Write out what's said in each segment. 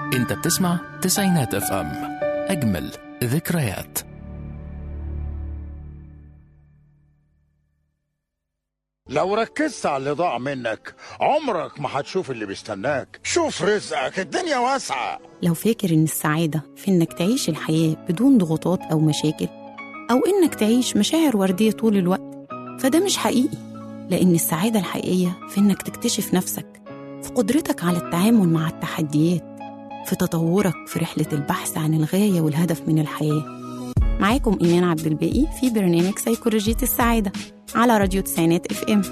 انت بتسمع تسعينات اف ام اجمل ذكريات لو ركزت على اللي ضاع منك عمرك ما هتشوف اللي بيستناك شوف رزقك الدنيا واسعة لو فاكر إن السعادة في إنك تعيش الحياة بدون ضغوطات أو مشاكل أو إنك تعيش مشاعر وردية طول الوقت فده مش حقيقي لأن السعادة الحقيقية في إنك تكتشف نفسك في قدرتك على التعامل مع التحديات في تطورك في رحلة البحث عن الغاية والهدف من الحياة معاكم إيمان عبد الباقي في برنامج سيكولوجية السعادة على راديو تسعينات اف ام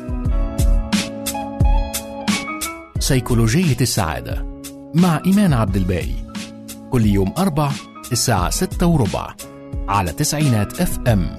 سيكولوجية السعادة مع إيمان عبد الباقي كل يوم أربع الساعة ستة وربع على تسعينات اف ام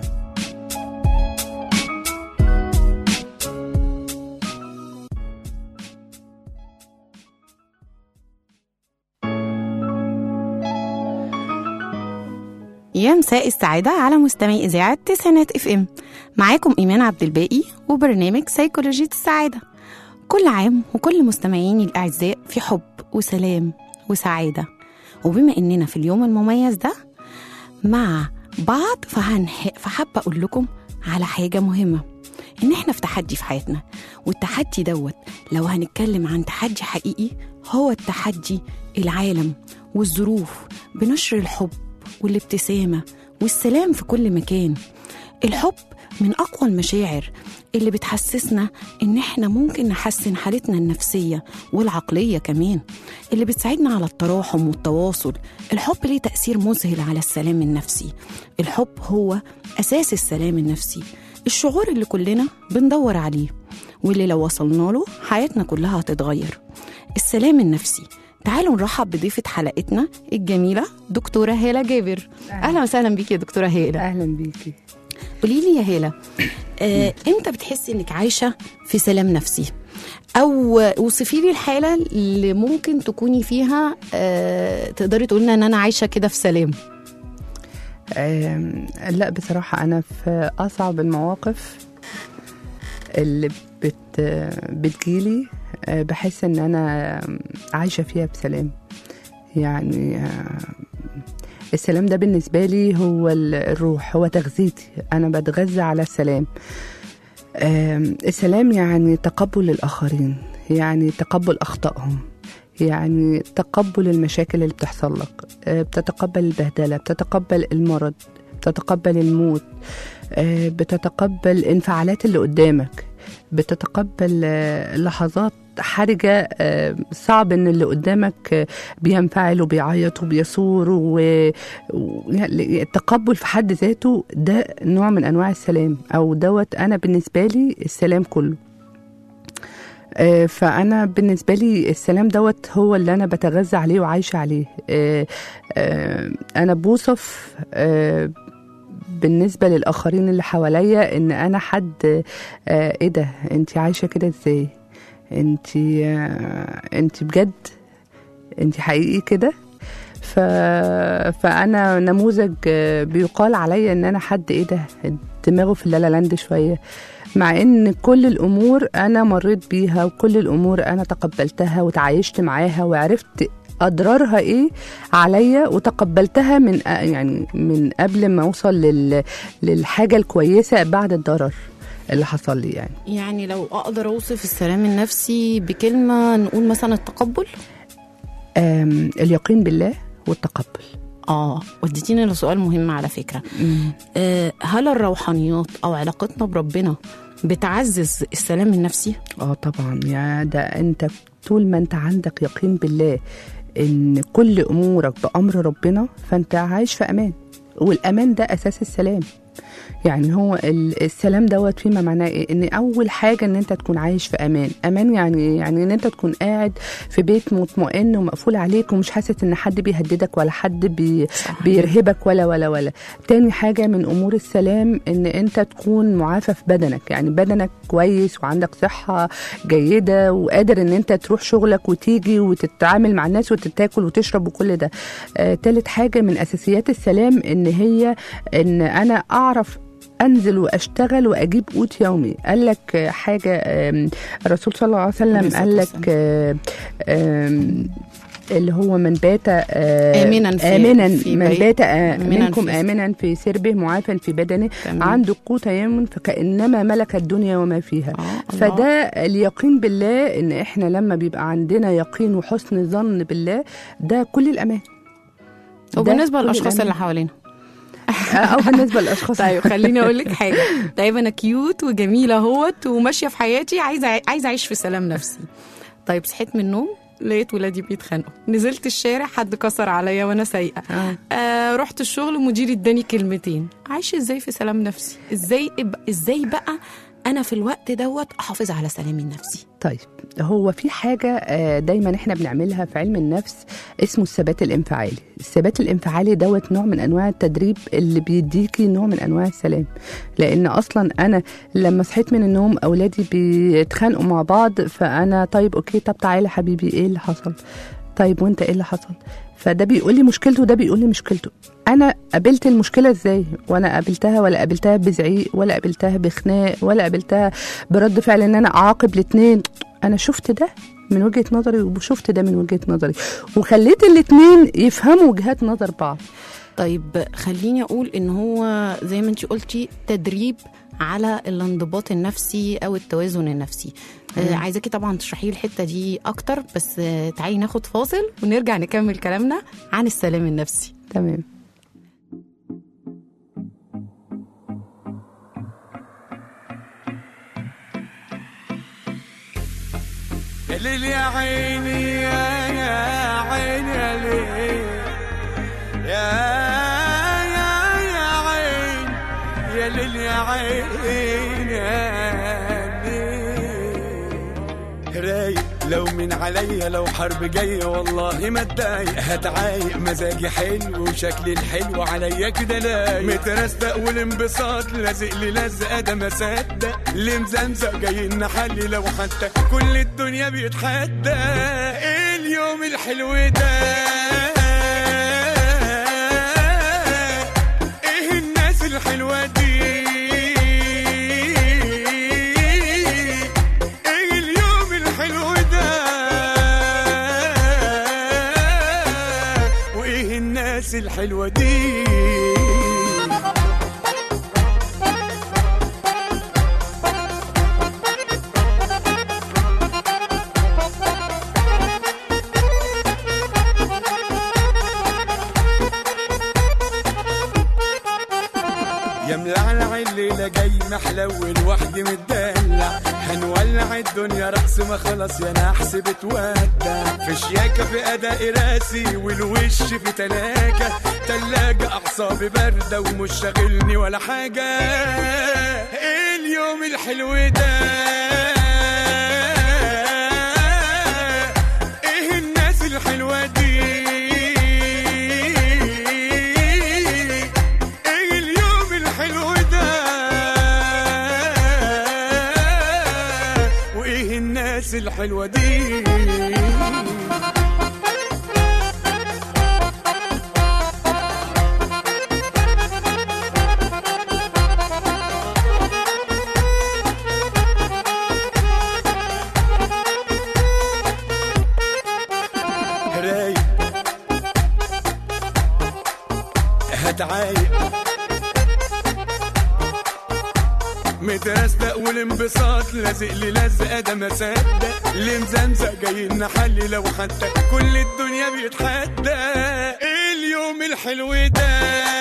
يا مساء السعادة على مستمعي إذاعة تسعينات اف ام معاكم إيمان عبد الباقي وبرنامج سيكولوجية السعادة كل عام وكل مستمعيني الأعزاء في حب وسلام وسعادة وبما إننا في اليوم المميز ده مع بعض فهنح... فحابة أقول لكم على حاجة مهمة إن إحنا في تحدي في حياتنا والتحدي دوت لو هنتكلم عن تحدي حقيقي هو التحدي العالم والظروف بنشر الحب والابتسامة والسلام في كل مكان الحب من أقوى المشاعر اللي بتحسسنا إن إحنا ممكن نحسن حالتنا النفسية والعقلية كمان اللي بتساعدنا على التراحم والتواصل الحب ليه تأثير مذهل على السلام النفسي الحب هو أساس السلام النفسي الشعور اللي كلنا بندور عليه واللي لو وصلنا له حياتنا كلها هتتغير السلام النفسي تعالوا نرحب بضيفة حلقتنا الجميلة دكتورة هالة جابر أهلا وسهلا بيكي يا دكتورة هالة اهلا بيكي قولي لي يا هالة آه، امتى بتحسي انك عايشة في سلام نفسي او وصفي لي الحالة اللي ممكن تكوني فيها آه، تقدري تقولنا ان انا عايشة كده في سلام آم، لا بصراحة أنا في أصعب المواقف اللي بت بتجيلي آه، بحس إن أنا عايشة فيها بسلام يعني آه، السلام ده بالنسبة لي هو ال- الروح هو تغذيتي أنا بتغذى على السلام آم، السلام يعني تقبل الآخرين يعني تقبل أخطائهم يعني تقبل المشاكل اللي بتحصل لك آه، بتتقبل البهدلة بتتقبل المرض بتتقبل الموت آه، بتتقبل انفعالات اللي قدامك بتتقبل آه، لحظات حرجة آه، صعب ان اللي قدامك آه، بينفعل وبيعيط وبيصور و- و- يعني التقبل في حد ذاته ده نوع من انواع السلام او دوت انا بالنسبة لي السلام كله آه، فانا بالنسبه لي السلام دوت هو اللي انا بتغذى عليه وعايشه عليه آه، آه، انا بوصف آه، بالنسبه للاخرين اللي حواليا ان انا حد آه، ايه ده انت عايشه كده ازاي انت آه، انت بجد انت حقيقي كده ف... فانا نموذج آه، بيقال عليا ان انا حد ايه ده دماغه في اللالا لاند شويه مع ان كل الامور انا مريت بيها وكل الامور انا تقبلتها وتعايشت معاها وعرفت اضرارها ايه عليا وتقبلتها من يعني من قبل ما اوصل لل... للحاجه الكويسه بعد الضرر اللي حصل لي يعني يعني لو اقدر اوصف السلام النفسي بكلمة نقول مثلا التقبل أم اليقين بالله والتقبل اه وديتيني لسؤال مهم على فكرة آه، هل الروحانيات او علاقتنا بربنا بتعزز السلام النفسي اه طبعا يا ده انت طول ما انت عندك يقين بالله ان كل امورك بامر ربنا فانت عايش في امان والامان ده اساس السلام يعني هو ال- السلام دوت فيما معناه ايه ان اول حاجه ان انت تكون عايش في امان امان يعني إيه؟ يعني ان انت تكون قاعد في بيت مطمئن ومقفول عليك ومش حاسس ان حد بيهددك ولا حد بي بيرهبك ولا ولا ولا تاني حاجه من امور السلام ان انت تكون معافى في بدنك يعني بدنك كويس وعندك صحه جيده وقادر ان انت تروح شغلك وتيجي وتتعامل مع الناس وتتاكل وتشرب وكل ده آه تالت حاجه من اساسيات السلام ان هي ان انا اعرف انزل واشتغل واجيب قوت يومي قال لك حاجه آم، الرسول صلى الله عليه وسلم عليه الصلاة قال لك والسلام. آه، آم، اللي هو من بات آه، آمناً في- آمنا في من بيت- بات آه، آمناً منكم في- آمنا في سربه معافى في بدنه تمام. عنده قوت يوم فكأنما ملك الدنيا وما فيها آه، الله. فده اليقين بالله ان احنا لما بيبقى عندنا يقين وحسن ظن بالله ده كل الامان ده وبالنسبه كل للاشخاص الأمان. اللي حوالينا او بالنسبه للاشخاص طيب خليني اقول لك حاجه طيب انا كيوت وجميله اهوت وماشيه في حياتي عايزه عايزه اعيش في سلام نفسي طيب صحيت من النوم لقيت ولادي بيتخانقوا نزلت الشارع حد كسر عليا وانا سايقه آه. آه رحت الشغل مديري اداني كلمتين عايش ازاي في سلام نفسي ازاي ازاي بقى انا في الوقت دوت احافظ على سلامي النفسي طيب هو في حاجة آه، دايما احنا بنعملها في علم النفس اسمه الثبات الانفعالي الثبات الانفعالي دوت نوع من انواع التدريب اللي بيديكي نوع من انواع السلام لان اصلا انا لما صحيت من النوم اولادي بيتخانقوا مع بعض فانا طيب اوكي طب تعالى حبيبي ايه اللي حصل طيب وانت ايه اللي حصل فده بيقول لي مشكلته وده بيقول لي مشكلته انا قابلت المشكله ازاي وانا قابلتها ولا قابلتها بزعيق ولا قابلتها بخناق ولا قابلتها برد فعل ان انا اعاقب الاثنين انا شفت ده من وجهه نظري وشفت ده من وجهه نظري وخليت الاثنين يفهموا وجهات نظر بعض طيب خليني اقول ان هو زي ما انت قلتي تدريب على الانضباط النفسي او التوازن النفسي آه عايزاكي طبعا تشرحي لي الحته دي اكتر بس آه تعالي ناخد فاصل ونرجع نكمل كلامنا عن السلام النفسي تمام يا ليل يا عيني يا يا عيني يا ليل يا يا يا عين يا ليل يا عين يا ليل رايق لو من عليا لو حرب جاية والله ما اتضايق هتعايق مزاجي حلو وشكلي الحلو عليا كده لايق مترستق والانبساط لازق لي لزقة ده ما صدق اللي مزمزق جاي نحلي لو حتى كل الدنيا بيتحدى ايه اليوم الحلو ده ايه الناس الحلوة دي ايه اليوم الحلو ده وايه الناس الحلوة دي يا ملعلع الليلة جاي محلول وحدي متدلع هنولع الدنيا رقص ما خلاص يا نحس بتودع في شياكة في أداء راسي والوش في تلاجة تلاجة أعصابي باردة ومش شاغلني ولا حاجة إيه اليوم الحلو ده إيه الناس الحلوة دي ايه اليوم الحلو ده وايه الناس الحلوه دي رايق هتعايق مترستق والانبساط لازق لي لزقه ده ما صدق اللي مزمزق جاي نحلي لو حتى كل الدنيا بيتحدى ايه اليوم الحلو ده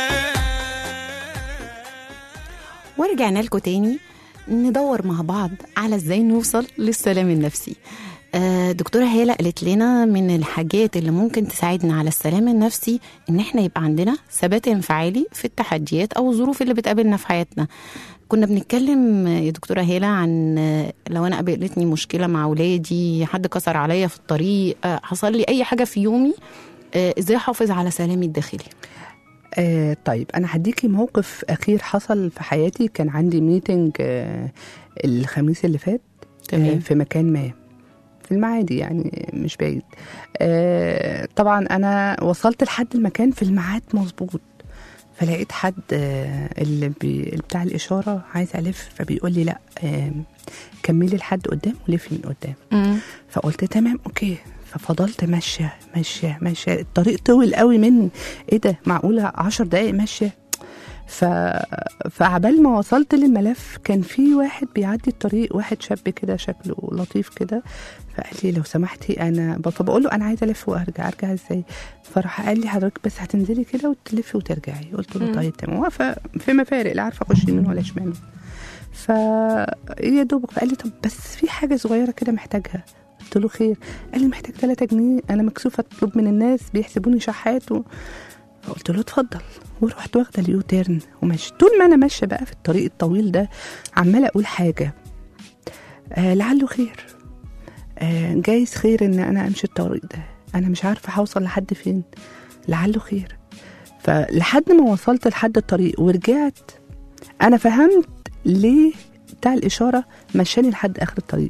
ورجعنا لكم تاني ندور مع بعض على ازاي نوصل للسلام النفسي آه، دكتورة هالة قالت لنا من الحاجات اللي ممكن تساعدنا على السلام النفسي ان احنا يبقى عندنا ثبات انفعالي في التحديات او الظروف اللي بتقابلنا في حياتنا كنا بنتكلم آه، يا دكتورة هالة عن آه، لو انا قابلتني مشكلة مع اولادي حد كسر عليا في الطريق آه، حصل لي اي حاجة في يومي آه، ازاي احافظ على سلامي الداخلي آه طيب انا هديكي موقف اخير حصل في حياتي كان عندي ميتنج آه الخميس اللي فات تمام. آه في مكان ما في المعادي يعني مش بعيد آه طبعا انا وصلت لحد المكان في الميعاد مظبوط فلقيت حد آه اللي بي اللي بتاع الاشاره عايز الف فبيقول لي لا آه كملي لحد قدام ولفي من قدام فقلت تمام اوكي ففضلت ماشيه ماشيه ماشيه الطريق طويل قوي مني ايه ده معقوله عشر دقايق ماشيه ف... فعبال ما وصلت للملف كان في واحد بيعدي الطريق واحد شاب كده شكله لطيف كده فقال لي لو سمحتي انا فبقول له انا عايزه الف وارجع ارجع ازاي فراح قال لي حضرتك بس هتنزلي كده وتلفي وترجعي قلت له مم. طيب تمام واقفه في مفارق لا عارفه اخش يمين ولا شمال ف يا دوبك فقال لي طب بس في حاجه صغيره كده محتاجها قلت له خير قال لي محتاج 3 جنيه انا مكسوفه اطلب من الناس بيحسبوني شحات و... فقلت له اتفضل ورحت واخده اليو تيرن وماشي طول ما انا ماشيه بقى في الطريق الطويل ده عماله اقول حاجه آه لعله خير آه جايز خير ان انا امشي الطريق ده انا مش عارفه هوصل لحد فين لعله خير فلحد ما وصلت لحد الطريق ورجعت انا فهمت ليه بتاع الاشاره مشاني لحد اخر الطريق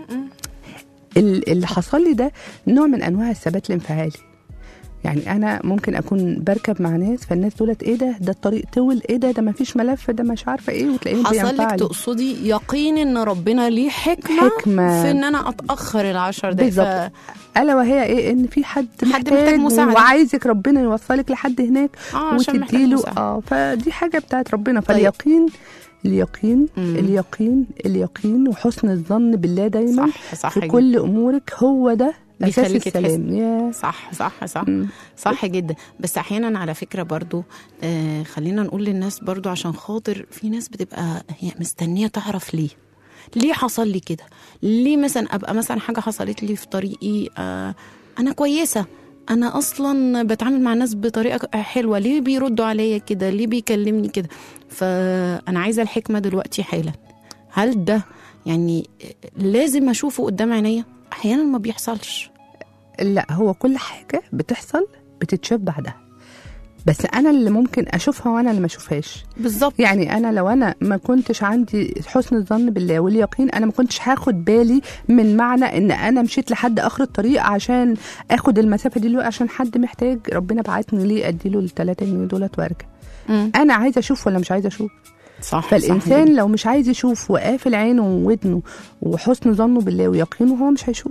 ال- اللي حصل لي ده نوع من انواع الثبات الانفعالي يعني انا ممكن اكون بركب مع ناس فالناس دولت ايه ده ده الطريق طول ايه ده ده ما فيش ملف ده مش عارفه ايه وتلاقيهم حصل لك بينفعلوا. تقصدي يقين ان ربنا ليه حكمه, حكمة. في ان انا اتاخر العشر دقايق بالظبط. ف- الا وهي ايه ان في حد, حد محتاج مساعدة. وعايزك ربنا يوصلك لحد هناك اه عشان محتاج وتديله مساعدة. اه فدي حاجه بتاعت ربنا طيب. فاليقين اليقين مم. اليقين اليقين وحسن الظن بالله دايما صح صح في جدا. كل امورك هو ده اساس بيخليكي السلام يا صح صح صح مم. صح جدا بس احيانا على فكره برضو آه خلينا نقول للناس برضو عشان خاطر في ناس بتبقى هي مستنيه تعرف ليه ليه حصل لي كده ليه مثلا ابقى مثلا حاجه حصلت لي في طريقي آه انا كويسه انا اصلا بتعامل مع الناس بطريقه حلوه ليه بيردوا عليا كده ليه بيكلمني كده فانا عايزه الحكمه دلوقتي حالا هل ده يعني لازم اشوفه قدام عينيا احيانا ما بيحصلش لا هو كل حاجه بتحصل بتتشاف بعدها بس انا اللي ممكن اشوفها وانا اللي ما اشوفهاش بالظبط يعني انا لو انا ما كنتش عندي حسن الظن بالله واليقين انا ما كنتش هاخد بالي من معنى ان انا مشيت لحد اخر الطريق عشان اخد المسافه دي دلوقتي عشان حد محتاج ربنا بعتني ليه اديله ال 3 جنيه دولت وارجع مم. انا عايزه اشوف ولا مش عايزه اشوف صح صح فالانسان جدا. لو مش عايز يشوف وقافل عينه وودنه وحسن ظنه بالله ويقينه هو مش هيشوف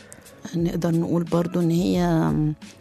نقدر نقول برضو ان هي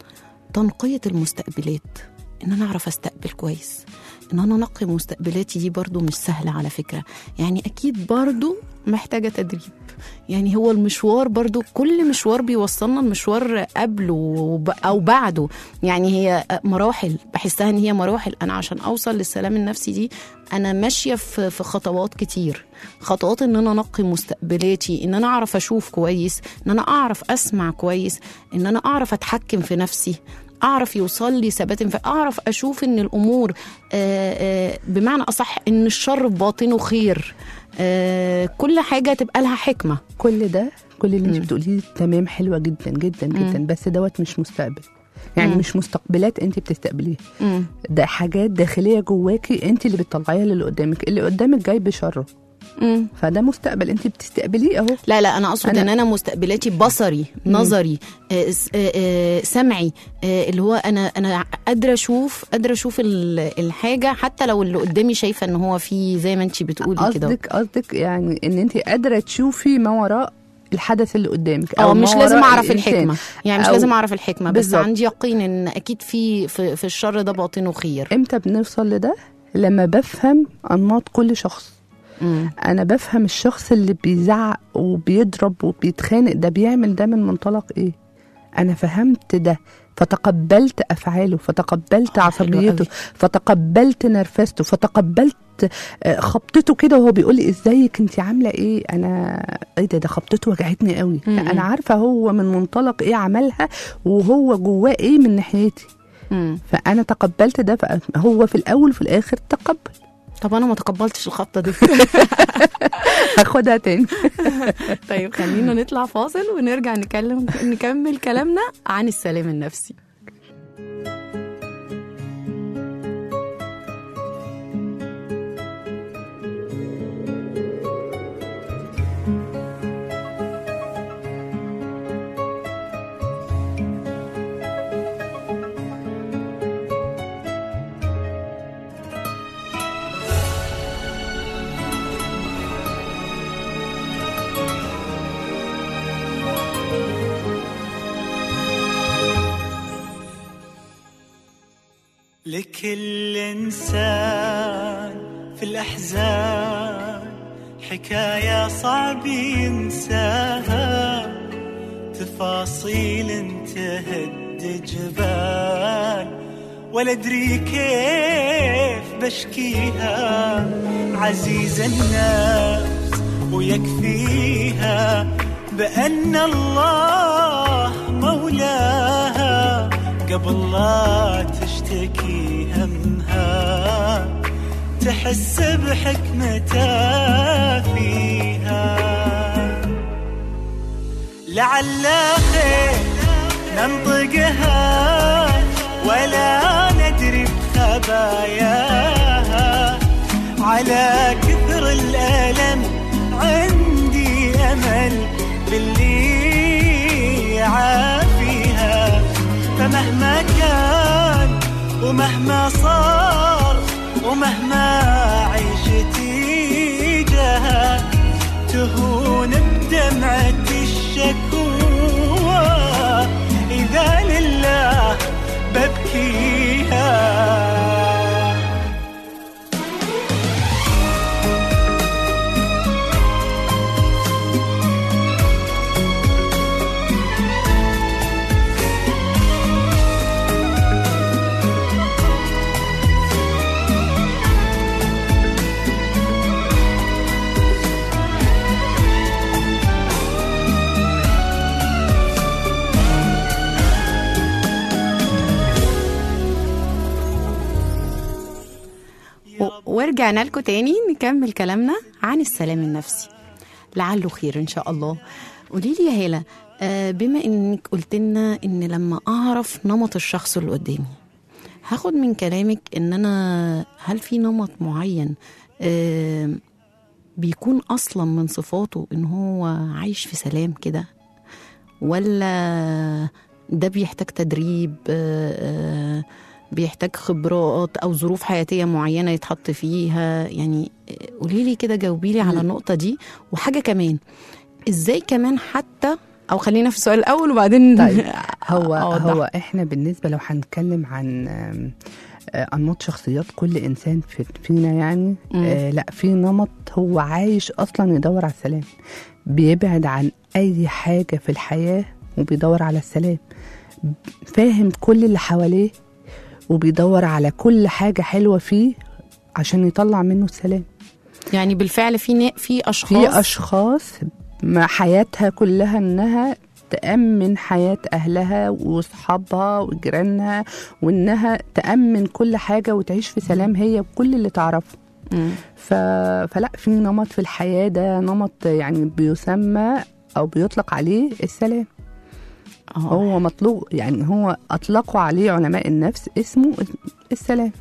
تنقية المستقبلات ان انا اعرف استقبل كويس ان انا انقي مستقبلاتي دي برضو مش سهلة على فكرة يعني اكيد برضو محتاجة تدريب يعني هو المشوار برضو كل مشوار بيوصلنا المشوار قبله وب- او بعده يعني هي مراحل بحسها ان هي مراحل انا عشان اوصل للسلام النفسي دي انا ماشيه في في خطوات كتير خطوات ان انا انقي مستقبلاتي ان انا اعرف اشوف كويس ان انا اعرف اسمع كويس ان انا اعرف اتحكم في نفسي اعرف يوصل لي ثبات انف- اعرف اشوف ان الامور آه، آه، بمعنى اصح ان الشر في باطنه خير آه، كل حاجه تبقى لها حكمه كل ده كل اللي انت مم. بتقوليه تمام حلوه جدا جدا جدا بس دوت مش مستقبل يعني مم. مش مستقبلات انت بتستقبليها مم. ده حاجات داخليه جواكي انت اللي بتطلعيها للي قدامك اللي قدامك جاي بشره مم. فده مستقبل انت بتستقبليه اهو لا لا انا اقصد أنا- ان انا مستقبلاتي بصري نظري آه، س- آه، آه، سمعي آه، اللي هو انا انا قادره اشوف قادره اشوف ال- الحاجه حتى لو اللي قدامي شايفه ان هو في زي ما انت بتقولي كده قصدك قصدك يعني ان انت قادره تشوفي ما وراء الحدث اللي قدامك اه ما مش وراء لازم اعرف الإنسان. الحكمه يعني مش أو- لازم اعرف الحكمه بس بالظبط. عندي يقين ان اكيد في في, في الشر ده باطنه خير امتى بنوصل لده لما بفهم انماط كل شخص مم. انا بفهم الشخص اللي بيزعق وبيضرب وبيتخانق ده بيعمل ده من منطلق ايه انا فهمت ده فتقبلت افعاله فتقبلت آه، حلو عصبيته قوي. فتقبلت نرفزته فتقبلت آه، خبطته كده وهو بيقول لي ازيك انت عامله ايه انا ايه ده ده خبطته وجعتني قوي م-م. انا عارفه هو من منطلق ايه عملها وهو جواه ايه من ناحيتي مم. فانا تقبلت ده فهو في الاول وفي الاخر تقبل طب انا ما تقبلتش الخبطه دي هاخدها تاني طيب خلينا نطلع فاصل ونرجع نكلم نكمل كلامنا عن السلام النفسي لكل إنسان في الأحزان حكاية صعب ينساها تفاصيل تهد جبال ولا ادري كيف بشكيها عزيز النفس ويكفيها بأن الله مولاها قبل لا تشتكي همها تحس بحكمته فيها لعل خير ننطقها ولا ندري بخباياها على كثر الألم عندي أمل باللي يعافيها فمهما كان ومهما صار ومهما عيشتي جاها تهون بدمعة الشكوى إذا لله ببكيها و- ورجعنا لكم تاني نكمل كلامنا عن السلام النفسي لعله خير ان شاء الله قولي لي يا هاله آه، بما انك قلت لنا ان لما اعرف نمط الشخص اللي قدامي هاخد من كلامك ان انا هل في نمط معين آه، بيكون اصلا من صفاته ان هو عايش في سلام كده ولا ده بيحتاج تدريب آه، آه، بيحتاج خبرات او ظروف حياتيه معينه يتحط فيها يعني قولي لي كده جاوبي لي على النقطه دي وحاجه كمان ازاي كمان حتى او خلينا في السؤال الاول وبعدين طيب هو أوضح. هو احنا بالنسبه لو هنتكلم عن آم، آه، انماط شخصيات كل انسان في فينا يعني مم. آه لا في نمط هو عايش اصلا يدور على السلام بيبعد عن اي حاجه في الحياه وبيدور على السلام فاهم كل اللي حواليه وبيدور على كل حاجه حلوه فيه عشان يطلع منه السلام يعني بالفعل في نا- في اشخاص في اشخاص ما حياتها كلها انها تأمن حياة أهلها وأصحابها وجيرانها وإنها تأمن كل حاجة وتعيش في سلام هي وكل اللي تعرفه مم. ف... فلا في نمط في الحياة ده نمط يعني بيسمى أو بيطلق عليه السلام آه. هو مطلوب يعني هو أطلقوا عليه علماء النفس اسمه السلام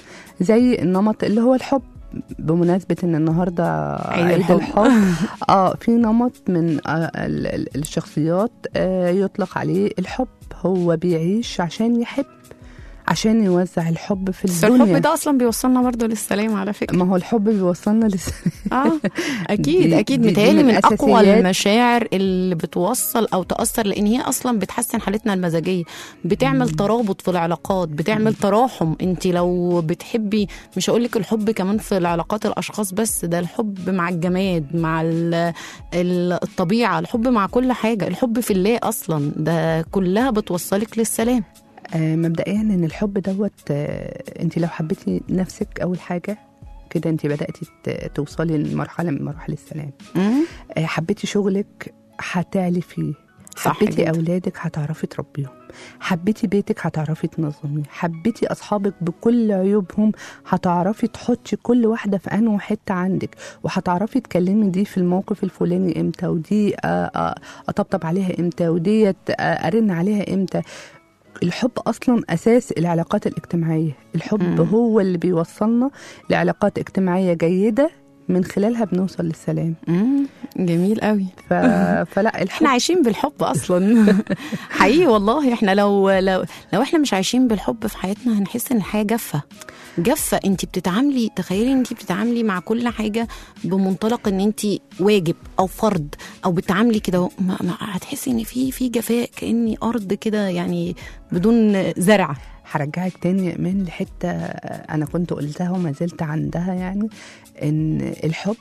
زي النمط اللي هو الحب بمناسبة ان النهاردة عيد عيد الحب. الحب اه في نمط من آه ال- ال- الشخصيات آه يطلق عليه الحب هو بيعيش عشان يحب عشان يوزع الحب في بس الدنيا الحب ده اصلا بيوصلنا برضو للسلام على فكره ما هو الحب بيوصلنا لس... اه اكيد دي- اكيد دي- دي متهيألي من من اقوى أساسيات. المشاعر اللي بتوصل او تاثر لان هي اصلا بتحسن حالتنا المزاجيه بتعمل ترابط في العلاقات بتعمل تراحم انت لو بتحبي مش هقول لك الحب كمان في العلاقات الاشخاص بس ده الحب مع الجماد مع ال- ال- الطبيعه الحب مع كل حاجه الحب في الله اصلا ده كلها بتوصلك للسلام آه مبدئيا ان الحب دوت آه انت لو حبيتي نفسك اول حاجه كده انت بداتي ت- توصلي لمرحله من مراحل السلام مم. آه حبيتي شغلك هتعلي فيه صح حبيتي جدا. اولادك هتعرفي تربيهم حبيتي بيتك هتعرفي تنظميه حبيتي اصحابك بكل عيوبهم هتعرفي تحطي كل واحده في انه حته عندك وهتعرفي تكلمي دي في الموقف الفلاني امتى ودي آه، آه، اطبطب عليها امتى وديت آه، ارن عليها امتى الحب اصلا اساس العلاقات الاجتماعيه الحب مم. هو اللي بيوصلنا لعلاقات اجتماعيه جيده من خلالها بنوصل للسلام مم. جميل قوي ف... فلا الحب احنا عايشين بالحب اصلا حقيقي والله احنا لو لو لو احنا مش عايشين بالحب في حياتنا هنحس ان الحياه جافه جافه انت بتتعاملي تخيلي انت بتتعاملي مع كل حاجه بمنطلق ان انت واجب او فرض او بتتعاملي كده ما- ما- هتحسي ان في في جفاء كاني ارض كده يعني بدون زرع هرجعك تاني يا ايمان لحته انا كنت قلتها وما زلت عندها يعني ان الحب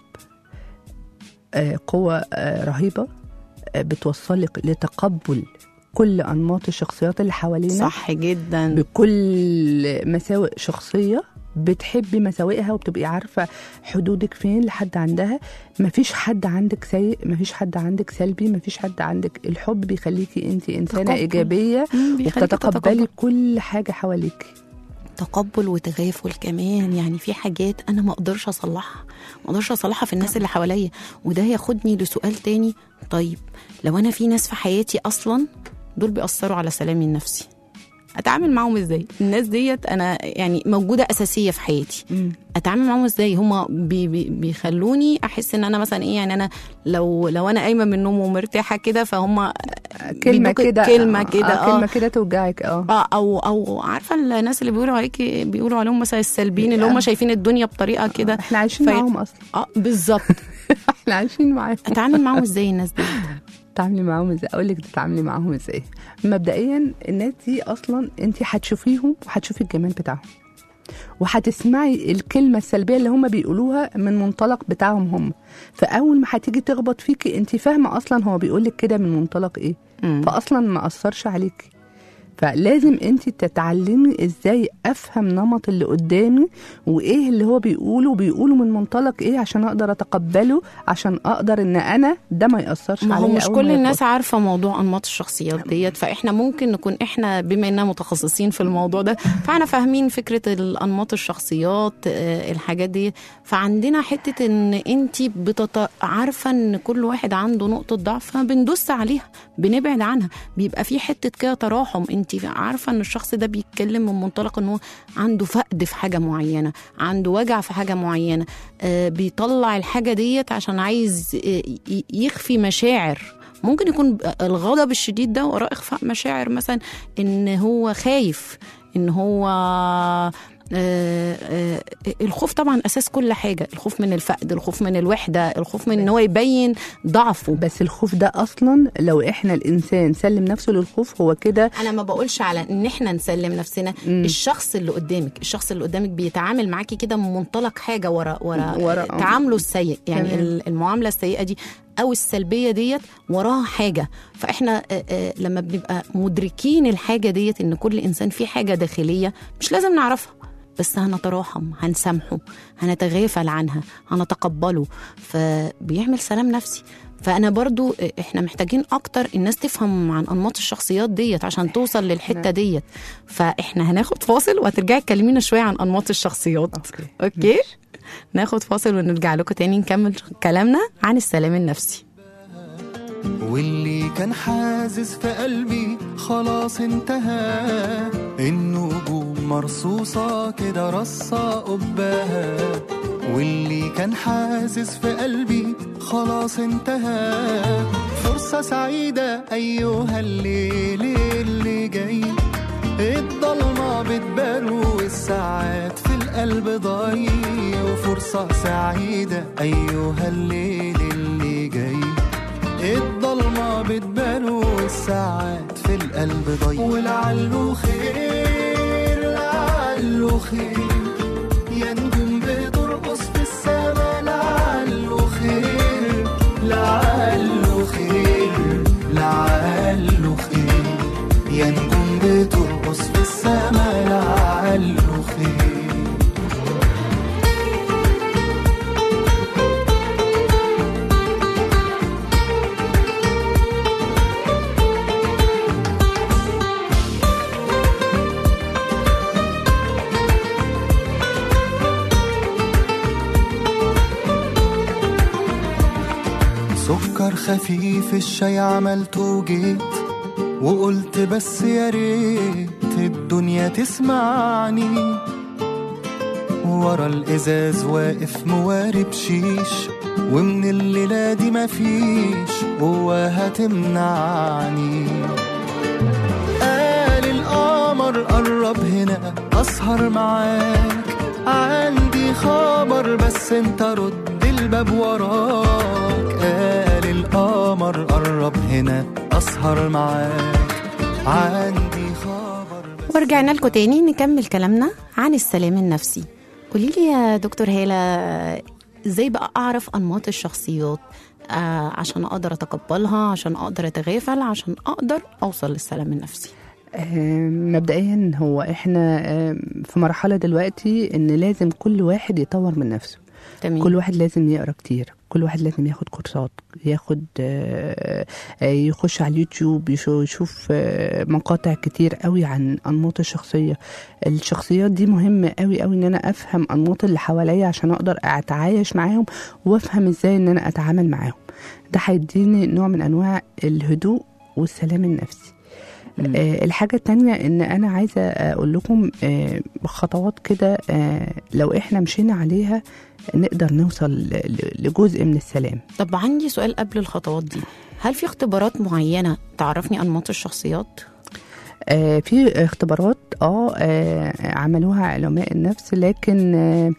آه، قوه آه، رهيبه آه، بتوصلك لتقبل كل انماط الشخصيات اللي حوالينا صح جدا بكل مساوئ شخصيه بتحبي مساوئها وبتبقي عارفه حدودك فين لحد عندها مفيش حد عندك سيء مفيش حد عندك سلبي مفيش حد عندك الحب بيخليكي انت انسانه تقبل. ايجابيه مم، بيخليكي وبتتقبلي تتقبل. كل حاجه حواليكي تقبل وتغافل كمان يعني في حاجات انا ما اقدرش اصلحها ما اقدرش اصلحها في الناس اللي حواليا وده ياخدني لسؤال تاني طيب لو انا في ناس في حياتي اصلا دول بيأثروا على سلامي النفسي اتعامل معاهم ازاي الناس ديت انا يعني موجوده اساسيه في حياتي اتعامل معاهم ازاي هما بي بي بيخلوني احس ان انا مثلا ايه يعني انا لو لو انا قايمه من النوم ومرتاحه كده فهم كلمه بيدوك كده كلمه كده آه كلمه كده توجعك اه اه او او عارفه الناس اللي بيقولوا عليكي بيقولوا عليهم مثلا السلبيين اللي هم شايفين الدنيا بطريقه كده احنا عايشين في- معاهم اصلا اه بالظبط احنا عايشين معاهم اتعامل معاهم ازاي الناس دي تتعاملي معاهم ازاي اقول لك تتعاملي معاهم ازاي مبدئيا الناس دي اصلا انت هتشوفيهم وهتشوفي الجمال بتاعهم وهتسمعي الكلمه السلبيه اللي هم بيقولوها من منطلق بتاعهم هم فاول ما هتيجي تخبط فيكي انت فاهمه اصلا هو بيقول لك كده من منطلق ايه مم. فاصلا ما اثرش عليكي فلازم انت تتعلمي ازاي افهم نمط اللي قدامي وايه اللي هو بيقوله وبيقوله من منطلق ايه عشان اقدر اتقبله عشان اقدر ان انا ده ما ياثرش ما عليا هو مش أول كل ما الناس يخبط. عارفه موضوع انماط الشخصيات ديت فاحنا ممكن نكون احنا بما اننا متخصصين في الموضوع ده فاحنا فاهمين فكره الانماط الشخصيات آه، الحاجات دي فعندنا حته ان انت بتط... عارفه ان كل واحد عنده نقطه ضعف فبندوس عليها بنبعد عنها بيبقى في حته كده تراحم انت عارفه ان الشخص ده بيتكلم من منطلق ان هو عنده فقد في حاجه معينه عنده وجع في حاجه معينه آه، بيطلع الحاجه ديت عشان عايز آه، ي- يخفي مشاعر ممكن يكون الغضب الشديد ده وراه اخفاء مشاعر مثلا ان هو خايف ان هو آه، آه، الخوف طبعا اساس كل حاجه الخوف من الفقد الخوف من الوحده الخوف من ان هو يبين ضعفه بس الخوف ده اصلا لو احنا الانسان سلم نفسه للخوف هو كده انا ما بقولش على ان احنا نسلم نفسنا مم. الشخص اللي قدامك الشخص اللي قدامك بيتعامل معاكي كده من منطلق حاجه ورا ورا, ورا- تعامله السيء يعني تمام. ال- المعامله السيئه دي او السلبيه ديت وراها حاجه فاحنا آه، آه، لما بنبقى مدركين الحاجه ديت ان كل انسان فيه حاجه داخليه مش لازم نعرفها بس هنتراحم هنسامحه هنتغافل عنها هنتقبله فبيعمل سلام نفسي فانا برضو آه، احنا محتاجين اكتر الناس تفهم عن انماط الشخصيات ديت عشان توصل للحته نعم. ديت فاحنا هناخد فاصل وهترجعي تكلمينا شويه عن انماط الشخصيات اوكي اوكي ناخد فاصل ونرجع لكم تاني نكمل كلامنا عن السلام النفسي واللي كان حازز في قلبي خلاص انتهى النجوم مرصوصة كده رصة قباها واللي كان حازز في قلبي خلاص انتهى فرصة سعيدة أيها الليل اللي جاي الضلمة بتبان والساعات في القلب ضايع وفرصة سعيدة أيها الليل اللي جاي الضلمة بتبان والساعات في القلب ضيق ولعله خير لعله خير يا نجوم بترقص في السما لعله خير لعله خير لعله خير يا نجوم بترقص في السما لعله خير سكر خفيف الشاي عملته وجيت وقلت بس يا ريت الدنيا تسمعني ورا الازاز واقف موارب شيش ومن الليله دي مفيش قوه هتمنعني قال القمر قرب هنا اسهر معاك عندي خبر بس انت رد الباب وراك قال القمر قرب هنا اسهر معاك عندي خبر بس ورجعنا لكم تاني نكمل كلامنا عن السلام النفسي قولي لي يا دكتور هالة ازاي بقى اعرف انماط الشخصيات آه عشان اقدر اتقبلها عشان اقدر اتغافل عشان اقدر اوصل للسلام النفسي آه، مبدئيا هو احنا آه، في مرحله دلوقتي ان لازم كل واحد يطور من نفسه تمام كل واحد لازم يقرا كتير كل واحد لازم ياخد كورسات ياخد آه، آه، يخش على اليوتيوب يشو- يشوف آه، مقاطع كتير قوي عن انماط الشخصيه الشخصيات دي مهمه قوي قوي ان انا افهم انماط اللي حواليا عشان اقدر اتعايش معاهم وافهم ازاي ان انا اتعامل معاهم ده هيديني نوع من انواع الهدوء والسلام النفسي آه الحاجة التانية ان انا عايزة اقول لكم آه خطوات كده آه لو احنا مشينا عليها نقدر نوصل ل- ل- لجزء من السلام طب عندي سؤال قبل الخطوات دي هل في اختبارات معينة تعرفني انماط الشخصيات آه في اختبارات اه آه، عملوها علماء النفس لكن آه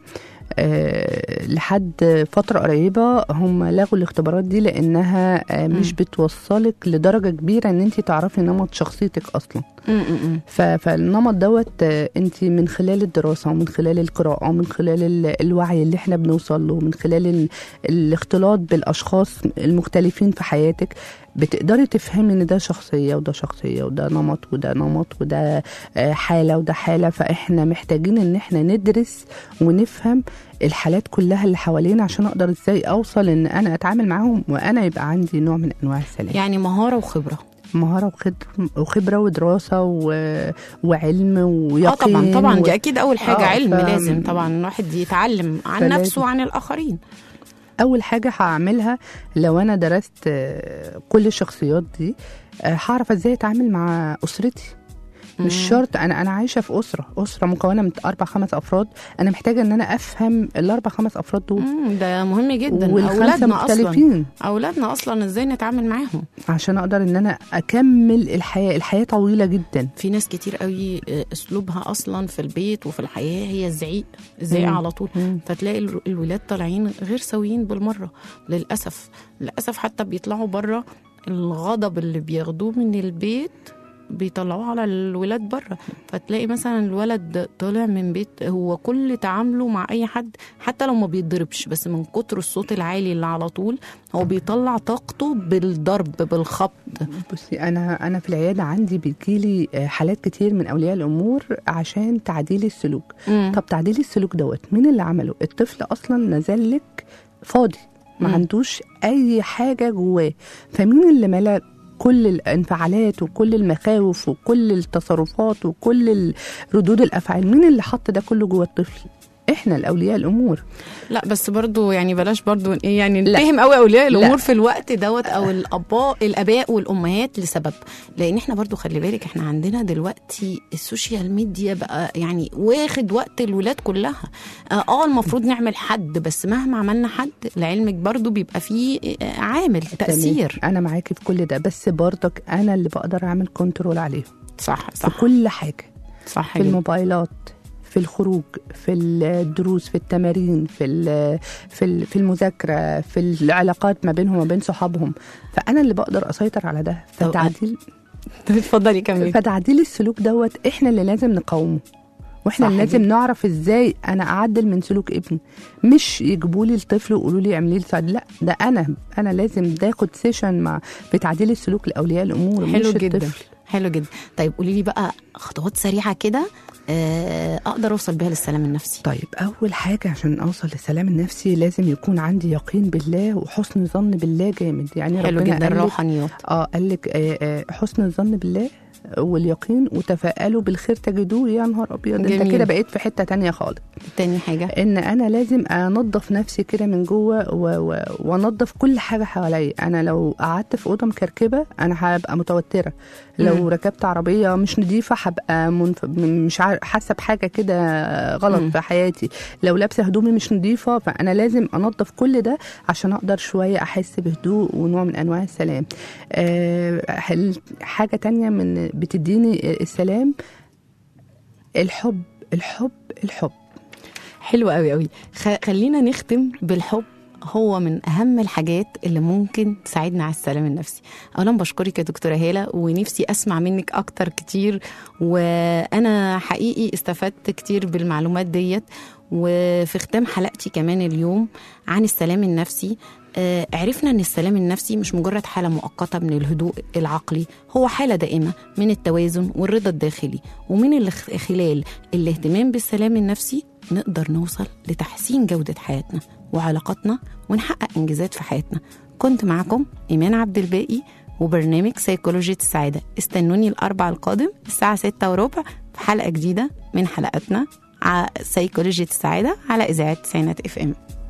آه لحد فترة قريبة هم لغوا الاختبارات دي لأنها آه مش بتوصلك لدرجة كبيرة إن أنت تعرفي نمط شخصيتك أصلا م-م-م. ف- فالنمط دوت آه، انت من خلال الدراسه ومن خلال القراءه ومن خلال ال- الوعي اللي احنا بنوصل له من خلال ال- الاختلاط بالاشخاص المختلفين في حياتك بتقدري تفهمي ان ده شخصيه وده شخصيه وده نمط وده نمط وده آه، حاله وده حاله فاحنا محتاجين ان احنا ندرس ونفهم الحالات كلها اللي حوالينا عشان اقدر ازاي اوصل ان انا اتعامل معاهم وانا يبقى عندي نوع من انواع السلام يعني مهارة وخبرة مهاره وخبره وخبره ودراسه و... وعلم ويقين اه طبعا طبعا و... دي اكيد اول حاجة آه، علم ف- لازم طبعا الواحد يتعلم عن فلازم. نفسه وعن الاخرين اول حاجه هعملها لو انا درست آه، كل الشخصيات دي آه، هعرف ازاي اتعامل مع اسرتي مش شرط انا انا عايشه في اسره اسره مكونه من اربع خمس افراد انا محتاجه ان انا افهم الاربع خمس افراد دول مم، ده مهم جدا والخمسه اولادنا اصلا مختلفين اولادنا اصلا ازاي نتعامل معاهم عشان اقدر ان انا اكمل الحياه الحياه طويله جدا في ناس كتير قوي آه، اسلوبها اصلا في البيت وفي الحياه هي الزعيق الزعيق مم. على طول مم. فتلاقي ال- الولاد طالعين غير سويين بالمره للاسف للاسف حتى بيطلعوا بره الغضب اللي بياخدوه من البيت بيطلعوه على الولاد بره فتلاقي مثلا الولد طالع من بيت هو كل تعامله مع اي حد حتى لو ما بيتضربش بس من كتر الصوت العالي اللي على طول هو بيطلع طاقته بالضرب بالخبط بصي انا انا في العياده عندي بيجيلي آه، حالات كتير من اولياء الامور عشان تعديل السلوك مم. طب تعديل السلوك دوت مين اللي عمله الطفل اصلا نزل لك فاضي ما مم. عندوش اي حاجه جواه فمين اللي ملا كل الانفعالات وكل المخاوف وكل التصرفات وكل ال- ردود الافعال مين اللي حط ده كله جوه الطفل احنا الاولياء الامور لا بس برضو يعني بلاش برضو إيه يعني لا. نتهم قوي اولياء لا. الامور في الوقت دوت او الاباء الاباء والامهات لسبب لان احنا برضو خلي بالك احنا عندنا دلوقتي السوشيال ميديا بقى يعني واخد وقت الولاد كلها اه آه، المفروض نعمل حد بس مهما عملنا حد لعلمك برضو بيبقى فيه آه، عامل تاثير تمام. انا معاكي في كل ده بس برضك انا اللي بقدر اعمل كنترول عليهم صح في صح كل حاجه صح في جدا. الموبايلات في الخروج في الدروس في التمارين في ال- في ال- في المذاكره في العلاقات ما بينهم وبين صحابهم فانا اللي بقدر اسيطر على ده طب فتعديل اتفضلي كملي فتعديل السلوك دوت احنا اللي لازم نقاومه واحنا صح اللي لازم جدا. نعرف ازاي انا اعدل من سلوك ابني مش يجيبوا لي الطفل ويقولوا لي اعملي لي سعد لا ده انا انا لازم باخد سيشن مع في تعديل السلوك لاولياء الامور حلو مش جدا الطفل. حلو جدا طيب قولي لي بقى خطوات سريعه كده آه، اقدر اوصل بيها للسلام النفسي طيب اول حاجه عشان اوصل للسلام النفسي لازم يكون عندي يقين بالله وحسن ظن بالله جامد يعني حلو ربنا جدا قال لك الروحانيات اه قال لك آه آه حسن الظن بالله واليقين وتفائلوا بالخير تجدوه يا نهار ابيض انت جميل. كده بقيت في حته تانية خالص تاني حاجه ان انا لازم انظف نفسي كده من جوه و- و- وانظف كل حاجه حواليا انا لو قعدت في اوضه مكركبه انا هبقى متوتره لو مم. ركبت عربيه مش نظيفه هبقى منف... م- مش عار... حاسه بحاجه كده غلط مم. في حياتي لو لابسه هدومي مش نظيفه فانا لازم انظف كل ده عشان اقدر شويه احس بهدوء ونوع من انواع السلام أه هل- حاجه تانية من بتديني السلام الحب الحب الحب حلو قوي قوي خ... خلينا نختم بالحب هو من أهم الحاجات اللي ممكن تساعدنا على السلام النفسي أولا بشكرك يا دكتورة هالة ونفسي أسمع منك أكتر كتير وأنا حقيقي استفدت كتير بالمعلومات ديت وفي ختام حلقتي كمان اليوم عن السلام النفسي آه، عرفنا ان السلام النفسي مش مجرد حاله مؤقته من الهدوء العقلي هو حاله دائمه من التوازن والرضا الداخلي ومن الاخ- خلال الاهتمام بالسلام النفسي نقدر نوصل لتحسين جوده حياتنا وعلاقاتنا ونحقق انجازات في حياتنا كنت معكم ايمان عبد الباقي وبرنامج سيكولوجية السعادة استنوني الأربع القادم الساعة ستة وربع في حلقة جديدة من حلقاتنا ع- سيكولوجية السعادة على إذاعة تسعينات اف ام